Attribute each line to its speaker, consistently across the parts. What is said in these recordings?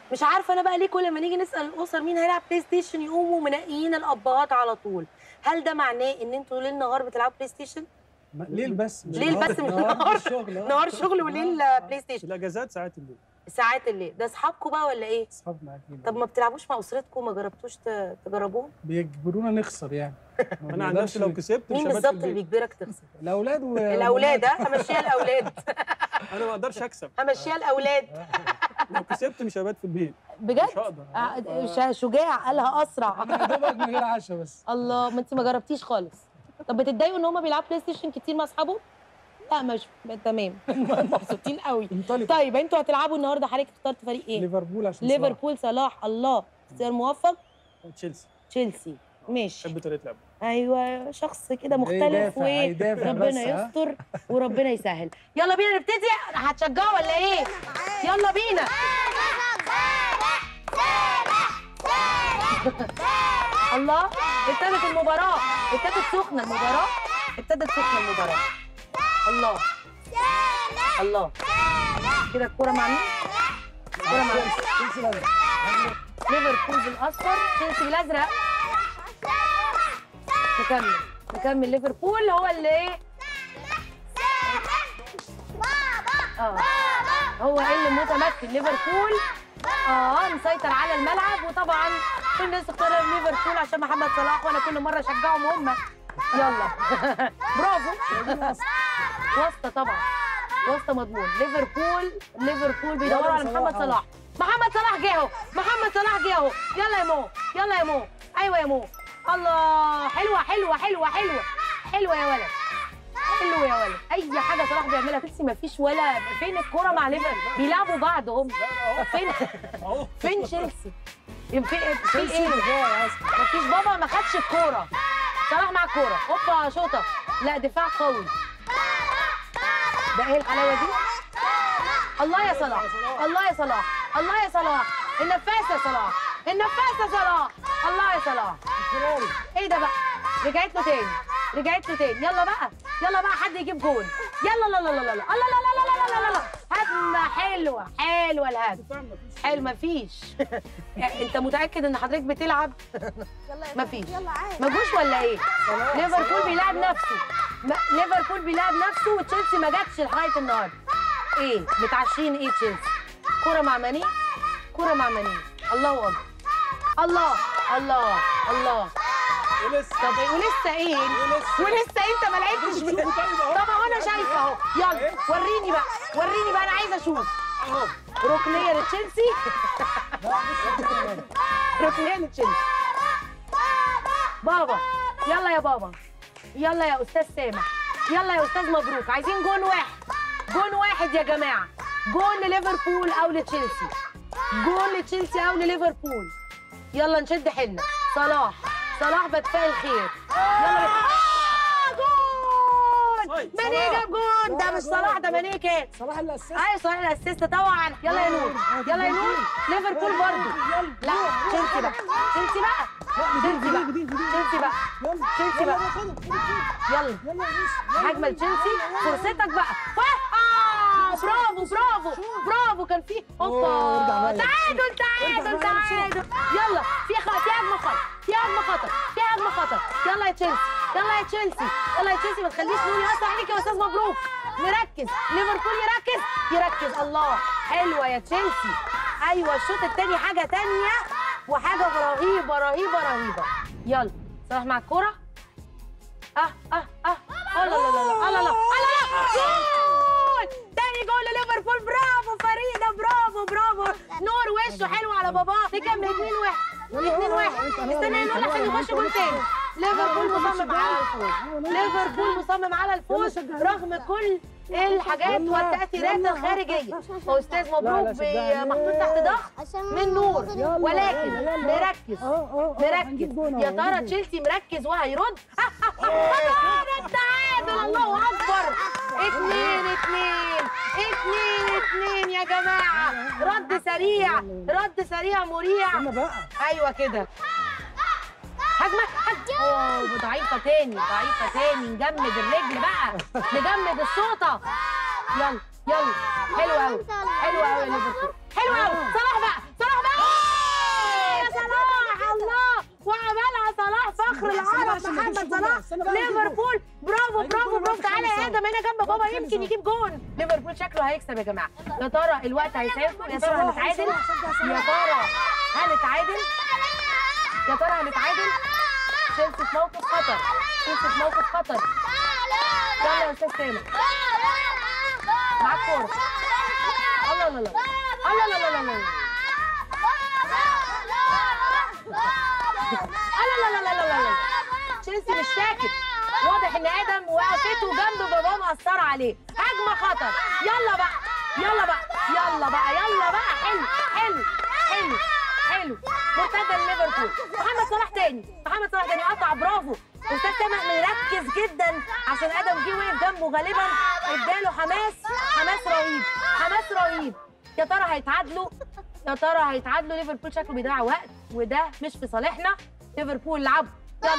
Speaker 1: مش عارفه انا بقى ليه كل ما نيجي نسال الاسر مين هيلعب بلاي ستيشن يقوموا منقيين الابهات على طول هل ده معناه ان انتوا ليل نهار بتلعبوا بلاي ستيشن
Speaker 2: ما- ليل بس مش
Speaker 1: ليل
Speaker 2: نهار.
Speaker 1: بس مش
Speaker 2: نهار
Speaker 1: نهار.
Speaker 2: الشغل آه.
Speaker 1: نهار شغل وليل بلاي ستيشن
Speaker 2: الاجازات ساعات الليل
Speaker 1: ساعات الليل ده اصحابكم بقى ولا ايه
Speaker 2: اصحابنا اكيد
Speaker 1: طب ما بتلعبوش مع اسرتكم ما جربتوش ت- تجربوهم
Speaker 2: بيجبرونا نخسر يعني ما
Speaker 3: انا عن
Speaker 2: بنقدرش
Speaker 3: نفسي لو
Speaker 2: نك-
Speaker 3: كسبت مش
Speaker 1: مين
Speaker 3: هبات
Speaker 1: بالظبط
Speaker 3: في
Speaker 1: اللي
Speaker 3: البيت
Speaker 1: بيجبرك تخسر
Speaker 2: الاولاد و
Speaker 1: الاولاد ها همشيها الاولاد
Speaker 3: انا ما اقدرش اكسب
Speaker 1: همشيها الاولاد
Speaker 3: لو كسبت مش هبات في البيت
Speaker 1: بجد
Speaker 3: مش هقدر
Speaker 1: آه، ش- شجاع قالها اسرع
Speaker 2: يا دوبك من غير عشاء بس
Speaker 1: الله ما انت ما جربتيش خالص طب بتتضايقوا ان هم بيلعبوا بلاي ستيشن كتير مع اصحابهم لا مش تمام مبسوطين قوي
Speaker 2: انطلق
Speaker 1: طيب انتوا هتلعبوا النهارده حضرتك اخترت فريق ايه
Speaker 2: ليفربول عشان
Speaker 1: ليفربول صلاح الله اختيار موفق
Speaker 3: تشيلسي
Speaker 1: تشيلسي ماشي
Speaker 3: بحب طريقه لعبه
Speaker 1: ايوه شخص كده مختلف
Speaker 2: هيدافع-
Speaker 1: وايه
Speaker 2: هيدافع بس،
Speaker 1: ربنا
Speaker 2: ها؟
Speaker 1: يستر وربنا يسهل يلا بينا نبتدي هتشجعوا ولا ايه يلا بينا الله ابتدت المباراة ابتدت سخنة المباراة ابتدت سخنة المباراة الله الله كده الكورة مع مين؟ الكورة مع مين؟ ليفربول بالاصفر تشيلسي بالازرق نكمل نكمل ليفربول هو اللي ايه اه هو اللي متمكن ليفربول اه مسيطر على الملعب وطبعا كل الناس اختار ليفربول عشان محمد صلاح وانا كل مره اشجعهم هم يلا برافو واسطه طبعا واسطه مضمون ليفربول ليفربول بيدوروا على محمد صلاح محمد صلاح جه اهو محمد صلاح جه اهو يلا يا مو يلا يا مو ايوه يا مو الله حلوه حلوه حلوه حلوه حلوه يا ولد حلو يا ولد اي حاجه صلاح بيعملها تحسي ما فيش ولا فين الكوره مع ليفر بيلعبوا بعض هم فين
Speaker 3: اهو
Speaker 1: فين تشيلسي في في ايه ما فيش بابا ما خدش الكوره صلاح مع الكوره هوبا شوطه لا دفاع قوي ده ايه الحلاوه دي الله يا صلاح الله يا صلاح الله يا صلاح النفاس يا صلاح النفاس يا صلاح الله يا صلاح ايه ده بقى رجعت له تاني رجعت له تاني يلا بقى يلا بقى حد يجيب جون يلا لا لا لا لا لا لا لا لا لا لا لا هجمه حلوه حلوه الهجمه حلو مفيش انت متاكد ان حضرتك بتلعب مفيش
Speaker 4: يلا عادي
Speaker 1: ما جوش ولا ايه ليفربول بيلعب نفسه ما- ليفربول بيلعب نفسه وتشيلسي ما جاتش لغايه النهارده ايه متعشين ايه تشيلسي كوره مع ماني كوره مع ماني الله اكبر الله الله الله
Speaker 3: ولسه
Speaker 1: طب إيه؟ ولسه ايه ولسه انت ما لعبتش بيه طب اهو انا شايفه اهو يلا وريني بقى وريني بقى انا عايزه اشوف
Speaker 3: اهو
Speaker 1: ركنيه لتشيلسي ركنيه لتشيلسي بابا يلا يا بابا يلا يا استاذ سامح يلا يا استاذ مبروك عايزين جون واحد جون واحد يا جماعه جون لليفربول او لتشيلسي جون لتشيلسي او لليفربول يلا نشد حيلنا صلاح صلاح بدفاع الخير يلا آه جون
Speaker 3: طيب،
Speaker 1: ماني
Speaker 3: صلاح.
Speaker 1: جاب جون ده مش صلاح ده ماني كان
Speaker 2: صلاح اللي اسس
Speaker 1: ايوه صلاح الاسيست طبعا يلا يا نور يلا يا نور ليفربول برضه لا تشيلسي بقى تشيلسي بقى تشيلسي بقى تشيلسي بقى تشيلسي بقى يلا هجمه لتشيلسي فرصتك بقى آه برافو برافو برافو كان في
Speaker 2: أوه، ارجع
Speaker 1: هوبا
Speaker 2: بقى.
Speaker 1: تعادل تعادل تعادل يلا في خ... في هجمه خطر في هجمه خطر في هجمه خطر يلا يا تشيلسي يلا يا تشيلسي يلا يا تشيلسي ما تخليش نور يقطع عليك يا استاذ مبروك نركز ليفربول يركز يركز الله حلوه يا تشيلسي ايوه الشوط الثاني حاجه تانية وحاجه رهيبه رهيبه رهيبه يلا صلاح مع الكوره اه اه اه اه لا لا لا لا لا لا لا جول تاني جول لليفربول برافو فريده برافو برافو نور وشه حلو على باباه نكمل 2 1 2 1 استنى يا نور عشان يخش جول تاني ليفربول مصمم على الفوز ليفربول مصمم على الفوز رغم كل الحاجات والتأثيرات الخارجية أستاذ مبروك بي- محطوط تحت ضغط
Speaker 4: عشان
Speaker 1: من نور ولكن مركز
Speaker 2: اه اه
Speaker 1: مركز يا ترى تشيلسي مركز وهيرد طبعا التعادل الله اكبر اتنين اتنين اتنين اتنين يا جماعه رد سريع رد سريع مريع
Speaker 2: انا بقى
Speaker 1: ايوه كده هجمه هجمه أوه، ضعيفه تاني ضعيفه تاني نجمد الرجل بقى نجمد الشوطه يلا يلا حلو قوي حلو قوي يا ليفربول حلو قوي صلاح بقى صلاح
Speaker 2: استنى بقى نجيب
Speaker 1: ليفربول برافو
Speaker 2: هيجيب
Speaker 1: برافو
Speaker 2: جول
Speaker 1: برافو
Speaker 2: الوقت
Speaker 1: تعالى
Speaker 2: خلص
Speaker 1: يا
Speaker 2: أهو.
Speaker 1: ادم هنا جنب بابا
Speaker 2: الوقت
Speaker 1: يمكن
Speaker 2: خلص
Speaker 1: يجيب جون ليفربول شكله هيكسب يا جماعه يا ترى الوقت هيسعفه يا ترى هنتعادل يا ترى هنتعادل يا ترى هنتعادل تشيلسي في موقف خطر تشيلسي في موقف خطر يلا يا استاذ سامح معاك كوره الله لا لا الله لا لا لا لا الله لا لا لا لا لا تشيلسي مش ساكت واضح ان ادم وقفته جنب باباه مأثرة عليه هجمه خطر يلا بقى يلا بقى يلا بقى يلا بقى حلو حلو حلو حلو مرتده لليفربول محمد صلاح تاني محمد صلاح تاني قطع برافو استاذ سامح مركز جدا عشان ادم جه وقف جنبه غالبا اداله حماس حماس رهيب حماس رهيب يا ترى هيتعادلوا يا ترى هيتعادلوا ليفربول شكله بيضيع وقت وده مش في صالحنا ليفربول لعبوا يلا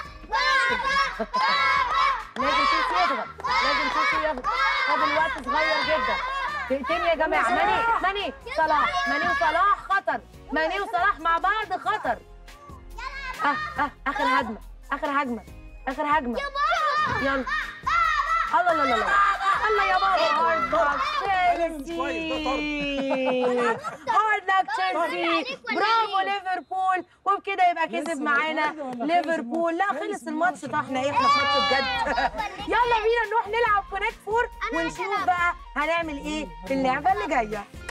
Speaker 1: لازم تشيلسي يضغط لازم تشيلسي يضغط فاضل وقت صغير جدا دقيقتين يا جماعه ماني ماني صلاح ماني وصلاح خطر ماني وصلاح مع بعض خطر اه اه اخر هجمه اخر هجمه اخر هجمه يلا الله لا لا لا الله يا بابا هارد لك
Speaker 3: مش كويس، ده طرد.
Speaker 1: تشيلسي هارد لك تشيلسي برافو ليفربول وبكده يبقى كسب
Speaker 2: لسه
Speaker 1: معانا
Speaker 2: برضه ولا خلص
Speaker 1: ليفربول لا
Speaker 2: الماتش؟
Speaker 1: خلص
Speaker 2: خلص
Speaker 1: الماتش
Speaker 2: الماتش.
Speaker 1: ده احنا ايه احنا في ماتش بجد يلا بينا نروح نلعب كونكت فور ونشوف بقى هنعمل ايه في اللعبه اللي جايه